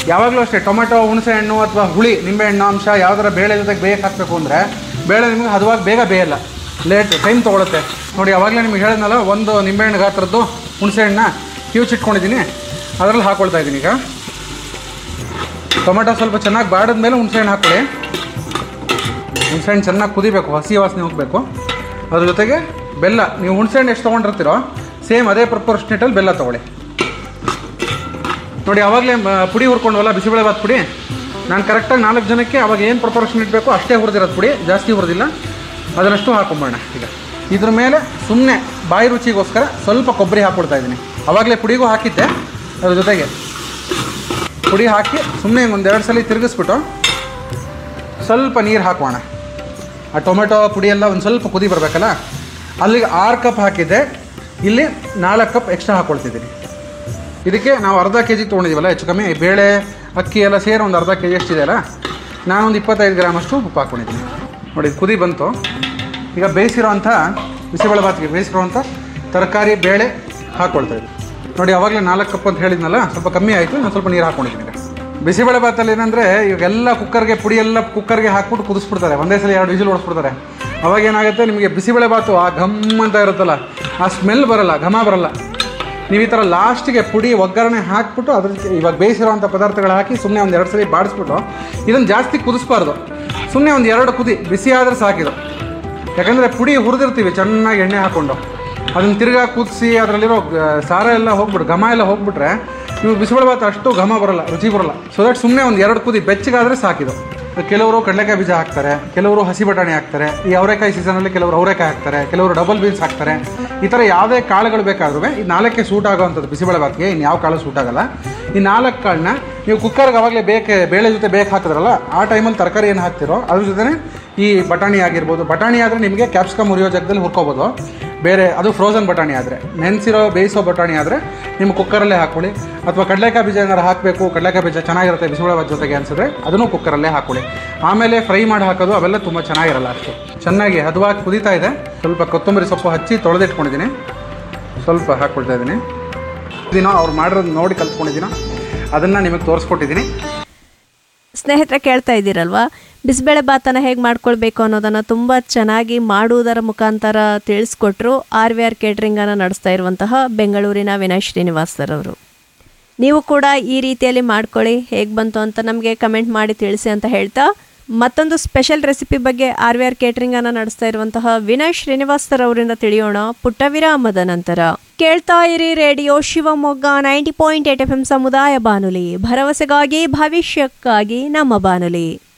ಯಾವಾಗಲೂ ಅಷ್ಟೇ ಟೊಮೆಟೊ ಹುಣಸೆ ಹಣ್ಣು ಅಥವಾ ಹುಳಿ ನಿಂಬೆಹಣ್ಣು ಅಂಶ ಯಾವ್ದಾರ ಬೇಳೆ ಜೊತೆಗೆ ಬೇಯಕ್ಕೆ ಹಾಕಬೇಕು ಅಂದರೆ ಬೇಳೆ ನಿಮಗೆ ಹದವಾಗಿ ಬೇಗ ಬೇಯಲ್ಲ ಲೇಟ್ ಟೈಮ್ ತೊಗೊಳುತ್ತೆ ನೋಡಿ ಅವಾಗಲೇ ನಿಮಗೆ ಹೇಳಿದ್ನಲ್ಲ ಒಂದು ನಿಂಬೆಹಣ್ಣು ಗಾತ್ರದ್ದು ಹುಣಸೆ ಹಣ್ಣನ್ನ ಕಿವುಚಿಟ್ಕೊಂಡಿದ್ದೀನಿ ಅದರಲ್ಲಿ ಹಾಕ್ಕೊಳ್ತಾ ಇದ್ದೀನಿ ಈಗ ಟೊಮೆಟೊ ಸ್ವಲ್ಪ ಚೆನ್ನಾಗಿ ಬಾಡಿದ ಮೇಲೆ ಹುಣಸೆ ಹಣ್ಣು ಹಾಕ್ಕೊಳ್ಳಿ ಹುಣಸೆ ಹಣ್ಣು ಚೆನ್ನಾಗಿ ಕುದಿಬೇಕು ಹಸಿ ವಾಸನೆ ಹೋಗಬೇಕು ಅದ್ರ ಜೊತೆಗೆ ಬೆಲ್ಲ ನೀವು ಹುಣಸೆ ಹಣ್ಣು ಎಷ್ಟು ತೊಗೊಂಡಿರ್ತೀರೋ ಸೇಮ್ ಅದೇ ಪ್ರಪೋರ್ಷನೇಟಲ್ಲಿ ಬೆಲ್ಲ ತೊಗೊಳ್ಳಿ ನೋಡಿ ಅವಾಗಲೇ ಪುಡಿ ಹುರ್ಕೊಂಡ್ವಲ್ಲ ಬಿಸಿಬೇಳೆಭಾತ್ ಪುಡಿ ನಾನು ಕರೆಕ್ಟಾಗಿ ನಾಲ್ಕು ಜನಕ್ಕೆ ಅವಾಗ ಏನು ಪ್ರಪೋರ್ಷನ್ ಇಡಬೇಕು ಅಷ್ಟೇ ಹುರಿದಿರೋದು ಪುಡಿ ಜಾಸ್ತಿ ಹುರಿದಿಲ್ಲ ಅದನ್ನಷ್ಟು ಹಾಕೊಂಬೋಣ ಈಗ ಇದ್ರ ಮೇಲೆ ಸುಮ್ಮನೆ ಬಾಯಿ ರುಚಿಗೋಸ್ಕರ ಸ್ವಲ್ಪ ಕೊಬ್ಬರಿ ಹಾಕ್ಕೊಡ್ತಾ ಇದ್ದೀನಿ ಅವಾಗಲೇ ಪುಡಿಗೂ ಹಾಕಿದ್ದೆ ಅದ್ರ ಜೊತೆಗೆ ಪುಡಿ ಹಾಕಿ ಸುಮ್ಮನೆ ಒಂದೆರಡು ಸಲ ತಿರುಗಿಸ್ಬಿಟ್ಟು ಸ್ವಲ್ಪ ನೀರು ಹಾಕೋಣ ಆ ಟೊಮೆಟೊ ಪುಡಿ ಎಲ್ಲ ಒಂದು ಸ್ವಲ್ಪ ಕುದಿ ಬರಬೇಕಲ್ಲ ಅಲ್ಲಿಗೆ ಆರು ಕಪ್ ಹಾಕಿದ್ದೆ ಇಲ್ಲಿ ನಾಲ್ಕು ಕಪ್ ಎಕ್ಸ್ಟ್ರಾ ಹಾಕ್ಕೊಳ್ತಿದ್ದೀನಿ ಇದಕ್ಕೆ ನಾವು ಅರ್ಧ ಕೆ ಜಿ ತೊಗೊಂಡಿದ್ದೀವಲ್ಲ ಹೆಚ್ಚು ಕಮ್ಮಿ ಬೇಳೆ ಅಕ್ಕಿ ಎಲ್ಲ ಸೇರಿ ಒಂದು ಅರ್ಧ ಕೆ ಜಿ ಎಷ್ಟಿದೆಯಲ್ಲ ನಾನೊಂದು ಇಪ್ಪತ್ತೈದು ಗ್ರಾಮ್ ಅಷ್ಟು ಉಪ್ಪು ಹಾಕ್ಕೊಂಡಿದ್ದೀನಿ ನೋಡಿ ಇದು ಕುದಿ ಬಂತು ಈಗ ಬೇಯಿಸಿರೋಂಥ ಬಿಸಿಬೇಳೆ ಬಾತಿಗೆ ಬೇಯಿಸಿರೋಂಥ ತರಕಾರಿ ಬೇಳೆ ಹಾಕ್ಕೊಳ್ತಾ ಇದ್ದೀನಿ ನೋಡಿ ಅವಾಗಲೇ ನಾಲ್ಕು ಕಪ್ ಅಂತ ಹೇಳಿದ್ನಲ್ಲ ಸ್ವಲ್ಪ ಕಮ್ಮಿ ಆಯಿತು ನಾನು ಸ್ವಲ್ಪ ನೀರು ಹಾಕ್ಕೊಂಡಿದ್ದೀನಿ ಈಗ ಬಿಸಿಬೇಳೆ ಭಾತಲ್ಲಿ ಏನಂದರೆ ಇವಾಗೆಲ್ಲ ಕುಕ್ಕರ್ಗೆ ಪುಡಿ ಎಲ್ಲ ಕುಕ್ಕರ್ಗೆ ಹಾಕ್ಬಿಟ್ಟು ಕುದಿಸ್ಬಿಡ್ತಾರೆ ಒಂದೇ ಸಲ ಎರಡು ವಿಸಿಲ್ ಓಡಿಸ್ಬಿಡ್ತಾರೆ ಅವಾಗ ಏನಾಗುತ್ತೆ ನಿಮಗೆ ಬಿಸಿಬೇಳೆ ಭಾತು ಆ ಘಮ್ ಅಂತ ಇರುತ್ತಲ್ಲ ಆ ಸ್ಮೆಲ್ ಬರಲ್ಲ ಘಮ ಬರಲ್ಲ ನೀವು ಈ ಥರ ಲಾಸ್ಟಿಗೆ ಪುಡಿ ಒಗ್ಗರಣೆ ಹಾಕ್ಬಿಟ್ಟು ಅದ್ರ ಜೊತೆ ಇವಾಗ ಬೇಯಿಸಿರೋವಂಥ ಪದಾರ್ಥಗಳು ಹಾಕಿ ಸುಮ್ಮನೆ ಒಂದು ಎರಡು ಸಲ ಬಾಡಿಸ್ಬಿಟ್ಟು ಇದನ್ನು ಜಾಸ್ತಿ ಕುದಿಸ್ಬಾರ್ದು ಸುಮ್ಮನೆ ಒಂದು ಎರಡು ಕುದಿ ಬಿಸಿ ಆದರೆ ಸಾಕಿದು ಯಾಕಂದರೆ ಪುಡಿ ಹುರಿದಿರ್ತೀವಿ ಚೆನ್ನಾಗಿ ಎಣ್ಣೆ ಹಾಕ್ಕೊಂಡು ಅದನ್ನು ತಿರ್ಗಾ ಕುದಿಸಿ ಅದರಲ್ಲಿರೋ ಗ- ಸಾರ ಎಲ್ಲ ಹೋಗ್ಬಿಟ್ಟು ಘಮ ಎಲ್ಲ ಹೋಗ್ಬಿಟ್ರೆ ನೀವು ಬಿಸಿಬೇಳೆ ಭಾತ್ ಅಷ್ಟು ಘಮ ಬರಲ್ಲ ರುಚಿ ಬರಲ್ಲ ಸೊ ದಟ್ ಸುಮ್ಮನೆ ಒಂದು ಎರಡು ಕುದಿ ಬೆಚ್ಚಗಾದರೆ ಸಾಕಿದು ಕೆಲವರು ಕಡಲೆಕಾಯಿ ಬೀಜ ಹಾಕ್ತಾರೆ ಕೆಲವರು ಹಸಿ ಬಟಾಣಿ ಹಾಕ್ತಾರೆ ಈ ಅವರೆಕಾಯಿ ಸೀಸನಲ್ಲಿ ಕೆಲವರು ಅವರೆಕಾಯಿ ಹಾಕ್ತಾರೆ ಕೆಲವರು ಡಬಲ್ ಬೀನ್ಸ್ ಹಾಕ್ತಾರೆ ಈ ಥರ ಯಾವುದೇ ಕಾಳುಗಳು ಬೇಕಾದ್ರೂ ಈ ನಾಲ್ಕೇ ಸೂಟ್ ಆಗೋವಂಥದ್ದು ಬಿಸಿಬೇಳೆ ಭಾತ್ಗೆ ಇನ್ನು ಯಾವ ಕಾಳು ಸೂಟ್ ಆಗಲ್ಲ ಈ ನಾಲ್ಕು ಕಾಳನ್ನ ನೀವು ಕುಕ್ಕರ್ಗೆ ಅವಾಗಲೇ ಬೇಕೆ ಬೇಳೆ ಜೊತೆ ಬೇಕು ಹಾಕಿದ್ರಲ್ಲ ಆ ಟೈಮಲ್ಲಿ ತರಕಾರಿ ಏನು ಹಾಕ್ತಿರೋ ಅದ್ರ ಜೊತೆ ಈ ಬಟಾಣಿ ಆಗಿರ್ಬೋದು ಬಟಾಣಿ ಆದರೆ ನಿಮಗೆ ಕ್ಯಾಪ್ಸಿಕಮ್ ಉರಿಯೋ ಜಾಗದಲ್ಲಿ ಹುರ್ಕೋಬೋದು ಬೇರೆ ಅದು ಫ್ರೋಸನ್ ಬಟಾಣಿ ಆದರೆ ನೆನೆಸಿರೋ ಬೇಯಿಸೋ ಬಟಾಣಿ ಆದರೆ ನಿಮ್ಮ ಕುಕ್ಕರಲ್ಲೇ ಹಾಕ್ಕೊಳ್ಳಿ ಅಥವಾ ಕಡಲೆಕಾಯಿ ಬೀಜ ಏನಾರು ಹಾಕಬೇಕು ಕಡಲೆಕಾಯಿ ಬೀಜ ಚೆನ್ನಾಗಿರುತ್ತೆ ಬಿಸಿಬೇಳೆ ಭಾತ್ ಜೊತೆಗೆ ಅನ್ಸಿದ್ರೆ ಅದನ್ನು ಕುಕ್ಕರಲ್ಲೇ ಹಾಕ್ಕೊಳ್ಳಿ ಆಮೇಲೆ ಫ್ರೈ ಮಾಡಿ ಹಾಕೋದು ಅವೆಲ್ಲ ತುಂಬ ಚೆನ್ನಾಗಿರಲ್ಲ ಅಷ್ಟು ಚೆನ್ನಾಗಿ ಹದವಾಗಿ ಕುದೀತಾ ಇದೆ ಸ್ವಲ್ಪ ಕೊತ್ತಂಬರಿ ಸೊಪ್ಪು ಹಚ್ಚಿ ತೊಳೆದಿಟ್ಕೊಂಡಿದ್ದೀನಿ ಸ್ವಲ್ಪ ಹಾಕ್ಕೊಳ್ತಾ ಇದ್ದೀನಿ ದಿನ ಅವ್ರು ಮಾಡಿರೋದು ನೋಡಿ ಕಲ್ತ್ಕೊಂಡಿದ್ದೀನೋ ಅದನ್ನು ನಿಮಗೆ ತೋರಿಸ್ಕೊಟ್ಟಿದ್ದೀನಿ ಸ್ನೇಹಿತರೆ ಕೇಳ್ತಾ ಇದ್ದೀರಲ್ವಾ ಬಿಸಿಬೇಳೆ ಭಾತನ ಹೇಗೆ ಮಾಡ್ಕೊಳ್ಬೇಕು ಅನ್ನೋದನ್ನು ತುಂಬ ಚೆನ್ನಾಗಿ ಮಾಡುವುದರ ಮುಖಾಂತರ ತಿಳಿಸ್ಕೊಟ್ರು ಆರ್ ವಿ ಆರ್ ಕೇಟ್ರಿಂಗನ್ನು ನಡೆಸ್ತಾ ಇರುವಂತಹ ಬೆಂಗಳೂರಿನ ವಿನಯ್ ಶ್ರೀನಿವಾಸ್ ಸರ್ ಅವರು ನೀವು ಕೂಡ ಈ ರೀತಿಯಲ್ಲಿ ಮಾಡ್ಕೊಳ್ಳಿ ಹೇಗೆ ಬಂತು ಅಂತ ನಮಗೆ ಕಮೆಂಟ್ ಮಾಡಿ ತಿಳಿಸಿ ಅಂತ ಹೇಳ್ತಾ ಮತ್ತೊಂದು ಸ್ಪೆಷಲ್ ರೆಸಿಪಿ ಬಗ್ಗೆ ಆರ್ ವಿ ಆರ್ ಕೇಟ್ರಿಂಗನ್ನು ನಡೆಸ್ತಾ ಇರುವಂತಹ ವಿನಯ್ ಶ್ರೀನಿವಾಸ್ ಸರ್ ಅವರಿಂದ ತಿಳಿಯೋಣ ಪುಟ್ಟ ವಿರಾಮದ ನಂತರ ಕೇಳ್ತಾ ಇರಿ radio Shivamogga ninety point eight F M ಸಮುದಾಯ ಬಾನುಲಿ ಭರವಸೆಗಾಗಿ ಭವಿಷ್ಯಕ್ಕಾಗಿ ನಮ್ಮ ಬಾನುಲಿ